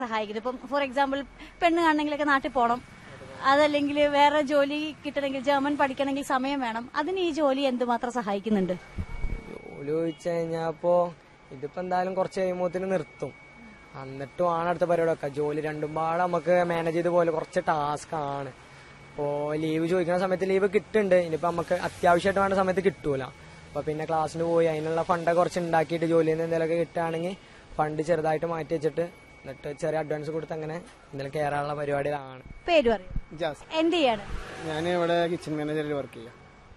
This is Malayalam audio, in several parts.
സഹായിക്കുന്നത് ഇപ്പം ഫോർ എക്സാമ്പിൾ പെണ്ണ് കാണണമെങ്കിലൊക്കെ നാട്ടിൽ പോകണം അതല്ലെങ്കിൽ വേറെ ജോലി കിട്ടണമെങ്കിൽ ജർമ്മൻ പഠിക്കണമെങ്കിൽ സമയം വേണം അതിന് ഈ ജോലി എന്തുമാത്രം സഹായിക്കുന്നുണ്ട് ജോലി ചോദിച്ചു കഴിഞ്ഞാപ്പോ ഇതിപ്പോ എന്തായാലും കുറച്ച് കഴിയുമ്പോത്തിന് നിർത്തും എന്നിട്ടും ആണ് അടുത്ത പരിപാടിയൊക്കെ ജോലി രണ്ടും പാടെ നമുക്ക് മാനേജ് ചെയ്ത് പോലെ കുറച്ച് ടാസ്ക് ആണ് ഇപ്പോ ലീവ് ചോദിക്കുന്ന സമയത്ത് ലീവ് കിട്ടുന്നുണ്ട് ഇനിയിപ്പോ നമുക്ക് അത്യാവശ്യമായിട്ട് വേണ്ട സമയത്ത് കിട്ടൂല അപ്പൊ പിന്നെ ക്ലാസ്സിന് പോയി അതിനുള്ള ഫണ്ട് കുറച്ച് ഉണ്ടാക്കിയിട്ട് ജോലിയിൽ നിന്ന് എന്തെങ്കിലുമൊക്കെ കിട്ടുകയാണെങ്കിൽ ഫണ്ട് ചെറുതായിട്ട് മാറ്റി വെച്ചിട്ട് എന്നിട്ട് ചെറിയ അഡ്വാൻസ് കൊടുത്ത് അങ്ങനെ എന്തെങ്കിലും കയറാനുള്ള പരിപാടിയിലാണ് പേര് പറയും ജാസ് എന്ത് ചെയ്യാണ് ഞാൻ ഇവിടെ കിച്ചൺ മാനേജറിൽ വർക്ക് ചെയ്യാം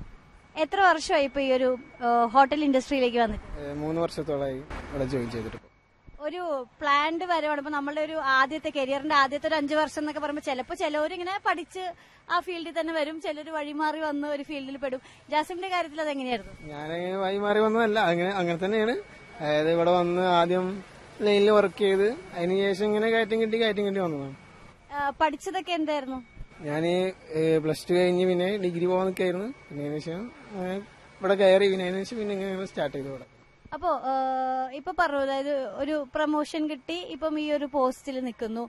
എത്ര വർഷമായി ഇപ്പൊ ഈ ഒരു ഏഹ്, ഹോട്ടൽ ഇൻഡസ്ട്രിയിലേക്ക് വന്നിട്ട് ഏഹ് മൂന്ന് വർഷത്തോളമായി ഇവിടെ ജോയിൻ ചെയ്തിട്ട് ഇപ്പൊ. ഒരു പ്ലാൻഡ് വരവാണ് ഇപ്പൊ നമ്മളുടെ ഒരു ആദ്യത്തെ കരിയറിന്റെ ആദ്യത്തെ ഒരു അഞ്ചു വർഷം എന്നൊക്കെ പറയുമ്പോൾ ചിലപ്പോൾ ചിലവരിങ്ങനെ പഠിച്ച് ആ ഫീൽഡിൽ തന്നെ വരും ചിലർ വഴിമാറി വന്ന് ഒരു ഫീൽഡിൽ പെടും ജാസിമിന്റെ കാര്യത്തിൽ അത് എങ്ങനെയായിരുന്നു ഞാൻ വഴി മാറി വന്നതല്ല അങ്ങനെ അങ്ങനെ തന്നെയാണ് അതായത് ഇവിടെ വന്ന് ആദ്യം ലൈനിൽ വർക്ക് ചെയ്ത് അതിന് ശേഷം ഇങ്ങനെ കയറ്റം കിട്ടി കയറ്റം കിട്ടി വന്നതാണ് ആ, പഠിച്ചതൊക്കെ എന്തായിരുന്നു ഞാൻ പ്ലസ് ടു കഴിഞ്ഞ് പിന്നെ ഡിഗ്രി പോകാൻ നിൽക്കായിരുന്നു പിന്നെ അതിന് ശേഷം അങ്ങനെ ഇവിടെ കയറി പിന്നെ അതിന് ശേഷം പിന്നെ ഇങ്ങനെ സ്റ്റാർട്ട് ചെയ്തു ഇവിടെ അപ്പോ ഏഹ്, ഇപ്പൊ പറഞ്ഞു അതായത് ഒരു പ്രൊമോഷൻ കിട്ടി ഇപ്പം ഈ ഒരു പോസ്റ്റിൽ നിൽക്കുന്നു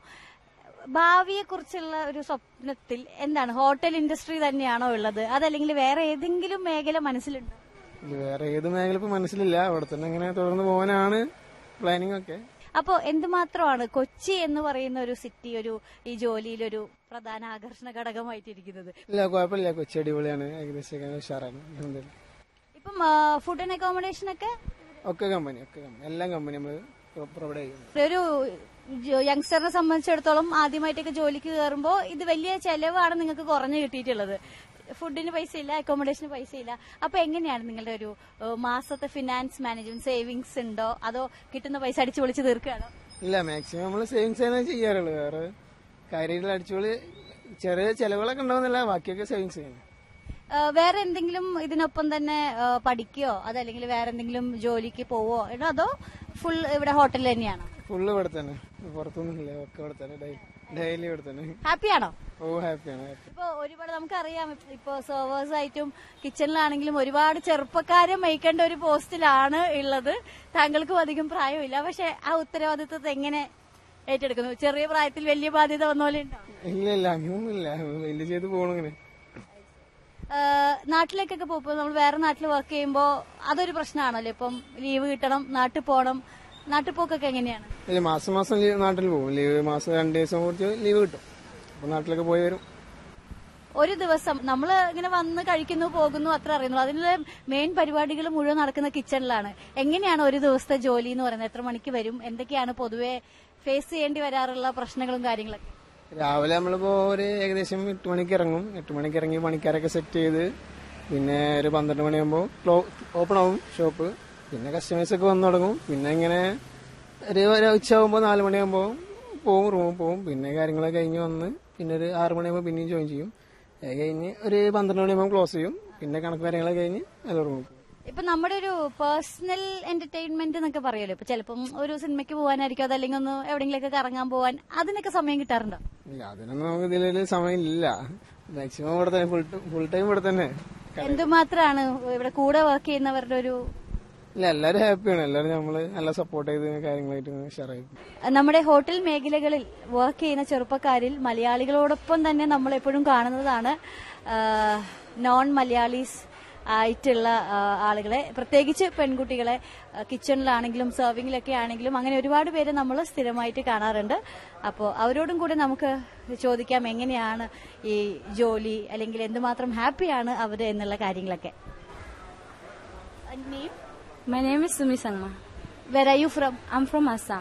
ഭാവിയെ കുറിച്ചുള്ള ഒരു സ്വപ്നത്തിൽ എന്താണ് ഹോട്ടൽ ഇൻഡസ്ട്രി തന്നെയാണോ ഉള്ളത് അതല്ലെങ്കിൽ വേറെ ഏതെങ്കിലും മേഖല മനസ്സിലുണ്ടോ ഇത് വേറെ ഏത് മേഖല ഇപ്പൊ മനസ്സിലില്ല അവിടെ തന്നെ ഇങ്ങനെ തുടർന്ന് പോകാനാണ് പ്ലാനിങ് ഒക്കെ അപ്പോ എന്തുമാത്രമാണ് കൊച്ചി എന്ന് പറയുന്ന ഒരു സിറ്റി ഒരു ഈ ജോലിയിൽ ഒരു പ്രധാന ആകർഷണ ഘടകമായിട്ടിരിക്കുന്നത് ഇല്ല കുഴപ്പമില്ല കൊച്ചി അടിപൊളിയാണ് ഏകദേശം ഒക്കെ ഉഷാറാണ് അൽഹംദുലില്ലാ. ഇപ്പം ഫുഡ് ആൻഡ് അക്കോമഡേഷൻ ഒക്കെ ഒക്കെ കമ്പനി ഒക്കെ കമ്പനി എല്ലാം കമ്പനി നമ്മൾ പ്രൊവൈഡ് ചെയ്യുന്നു ഒരു ജോ- യങ്സ്റ്ററിനെ സംബന്ധിച്ചിടത്തോളം ആദ്യമായിട്ടൊക്കെ ജോലിക്ക് കയറുമ്പോൾ ഇത് വലിയ ചെലവാണ് നിങ്ങൾക്ക് കുറഞ്ഞു കിട്ടിയിട്ടുള്ളത് ഫുഡിന് പൈസ ഇല്ല അക്കോമഡേഷന് പൈസ ഇല്ല അപ്പൊ എങ്ങനെയാണ് നിങ്ങളുടെ ഒരു ഏഹ്, മാസത്തെ ഫിനാൻസ് മാനേജ്മെന്റ് സേവിങ്സ് ഉണ്ടോ അതോ കിട്ടുന്ന പൈസ അടിച്ചു പൊളിച്ച് തീർക്കുകയാണോ ഇല്ല മാക്സിമം നമ്മൾ സേവിങ്സ് തന്നെ ചെയ്യാറുള്ളൂ വേറെ കാര്യമായിട്ടുള്ള അടിച്ചുപൊളി ചെറിയ ചെലവുകളൊക്കെ ഉണ്ടാവുന്നില്ല ബാക്കിയൊക്കെ സേവിങ്സ് ചെയ്യുന്നു ഏഹ്, വേറെ എന്തെങ്കിലും ഇതിനൊപ്പം തന്നെ ഏഹ്, പഠിക്കുകയോ അതല്ലെങ്കിൽ വേറെ എന്തെങ്കിലും ജോലിക്ക് പോവോ എടോ അതോ ഫുൾ ഇവിടെ ഹോട്ടലിൽ തന്നെയാണോ ഫുള്ള് ഇവിടെ തന്നെ പുറത്തൊന്നും ഇല്ല ഒക്കെ ഇവിടെ തന്നെ ഡെയിലി ഇവിടെ തന്നെ ഹാപ്പിയാണോ ഓ ഹാപ്പിയാണ് ഹാപ്പി ഇപ്പൊ ഒരുപാട് നമുക്കറിയാം ഇപ്പൊ സെർവേഴ്സ് ആയിട്ടും കിച്ചണിലാണെങ്കിലും ഒരുപാട് ചെറുപ്പക്കാരെ മേയ്ക്കേണ്ട ഒരു പോസ്റ്റിലാണ് ഉള്ളത് താങ്കൾക്കും അധികം പ്രായമില്ല പക്ഷെ ആ ഉത്തരവാദിത്വത്തെ എങ്ങനെ ഏറ്റെടുക്കുന്നു ചെറിയ പ്രായത്തിൽ വലിയ ബാധ്യത വന്ന പോലെ ഉണ്ടോ ഇല്ല ഇല്ല അങ്ങനെയൊന്നുമില്ല വലിയ ചെയ്ത് പോകണം ഇങ്ങനെ ഏഹ് നാട്ടിലേക്കൊക്കെ പോകുമ്പോൾ നമ്മൾ വേറെ നാട്ടിൽ വർക്ക് ചെയ്യുമ്പോൾ അതൊരു പ്രശ്നമാണല്ലോ ഇപ്പം ലീവ് കിട്ടണം നാട്ടിൽ പോകണം നാട്ടിൽ പോക്കൊക്കെ എങ്ങനെയാണ് ഇല്ല മാസം മാസം ലീവ് നാട്ടിൽ പോകും ലീവ് മാസം രണ്ട് ദിവസം കുറച്ച് ലീവ് കിട്ടും അപ്പൊ നാട്ടിലൊക്കെ പോയി വരും ഒരു ദിവസം നമ്മൾ ഇങ്ങനെ വന്ന് കഴിക്കുന്നു പോകുന്നു അത്ര അറിയുന്നു അതിനുള്ള മെയിൻ പരിപാടികൾ മുഴുവൻ നടക്കുന്ന കിച്ചണിലാണ് എങ്ങനെയാണ് ഒരു ദിവസത്തെ ജോലി എന്ന് പറയുന്നത് എത്ര മണിക്ക് വരും എന്തൊക്കെയാണ് പൊതുവെ ഫേസ് ചെയ്യേണ്ടി വരാറുള്ള പ്രശ്നങ്ങളും കാര്യങ്ങളൊക്കെ രാവിലെ നമ്മളിപ്പോ ഒരു ഏകദേശം എട്ട് മണിക്ക് ഇറങ്ങും എട്ട് മണിക്ക് ഇറങ്ങി പണിക്കാരൊക്കെ സെറ്റ് ചെയ്ത് പിന്നെ ഒരു പന്ത്രണ്ട് മണിയാകുമ്പോൾ ക്ലോ ഓപ്പൺ ആവും ഷോപ്പ് പിന്നെ കസ്റ്റമേഴ്സ് ഒക്കെ വന്നു തുടങ്ങും പിന്നെ ഇങ്ങനെ ഒരു ഒരു ഉച്ചയാകുമ്പോൾ നാല് മണിയാകുമ്പോൾ പോവും റൂമിൽ പോവും പിന്നെ കാര്യങ്ങളൊക്കെ കഴിഞ്ഞ് വന്ന് പിന്നെ ഒരു ആറ് മണിയാകുമ്പോൾ പിന്നെയും ജോയിൻ ചെയ്യും അത് കഴിഞ്ഞ് ഒരു പന്ത്രണ്ട് മണിയാകുമ്പോൾ ക്ലോസ് ചെയ്യും പിന്നെ കണക്ക് കാര്യങ്ങളൊക്കെ കഴിഞ്ഞ് അത് റൂമിൽ പോകും ഇപ്പൊ നമ്മുടെ ഒരു പേഴ്സണൽ എന്റർടൈൻമെന്റ് എന്നൊക്കെ പറയുമല്ലോ ഇപ്പൊ ചിലപ്പം ഒരു സിനിമയ്ക്ക് പോകാനായിരിക്കും അതല്ലെങ്കിൽ ഒന്ന് എവിടെയെങ്കിലൊക്കെ കറങ്ങാൻ പോവാൻ അതിനൊക്കെ സമയം കിട്ടാറുണ്ടോ ഇല്ല അതിനൊന്നും നമുക്ക് ഇതിലൊരു സമയമില്ല മാക്സിമം ഇവിടെ തന്നെ ഫുൾ ഫുൾ ടൈം ഇവിടെ തന്നെ എന്തുമാത്രമാണ് ഇവിടെ കൂടെ വർക്ക് ചെയ്യുന്നവരുടെ ഒരു ഇല്ല എല്ലാവരും ഹാപ്പിയാണ് എല്ലാവരും നമ്മള് നല്ല സപ്പോർട്ട് ചെയ്ത് കാര്യങ്ങളായിട്ട് ഉഷാറായി നമ്മുടെ ഹോട്ടൽ മേഖലകളിൽ വർക്ക് ചെയ്യുന്ന ചെറുപ്പക്കാരിൽ മലയാളികളോടൊപ്പം തന്നെ നമ്മൾ എപ്പോഴും കാണുന്നതാണ് നോൺ മലയാളീസ് ആയിട്ടുള്ള ആ, ആളുകളെ പ്രത്യേകിച്ച് പെൺകുട്ടികളെ ആ, കിച്ചണിലാണെങ്കിലും സെർവിങ്ങിലൊക്കെ ആണെങ്കിലും അങ്ങനെ ഒരുപാട് പേര് നമ്മൾ സ്ഥിരമായിട്ട് കാണാറുണ്ട് അപ്പോൾ അവരോടും കൂടി നമുക്ക് ചോദിക്കാം എങ്ങനെയാണ് ഈ ജോലി അല്ലെങ്കിൽ എന്തുമാത്രം ഹാപ്പിയാണ് അവർ എന്നുള്ള കാര്യങ്ങളൊക്കെ name My name is Sumi Sangma. Where are you from I'm from Assam.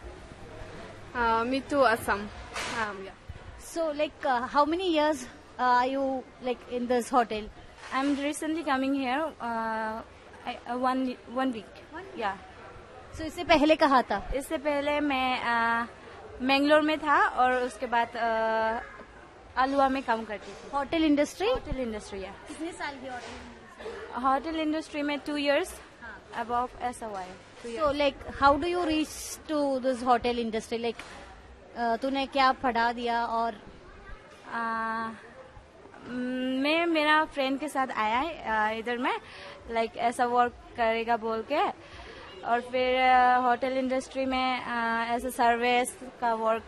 Uh, me too, Assam. Um, yeah. So, like, uh, how many years uh, are you like in this hotel? I'm recently coming here. Uh, I, uh, one one week. Yeah. So, इससे पहले कहा था इससे पहले मैं मैंगलोर में था और उसके बाद uh, आलुआ में काम करती थी होटल इंडस्ट्री होटल इंडस्ट्री है कितने साल की होटल होटल इंडस्ट्री में टू इयर्स अबाव ऐसा हुआ है Two So, like, how do you reach to this hotel industry? Like, uh, तूने क्या पढ़ा दिया और आ, मैं मेरा फ्रेंड के साथ आया है आ, इधर में लाइक ऐसा वर्क करेगा बोल के और फिर होटल इंडस्ट्री में एज ए सर्विस का वर्क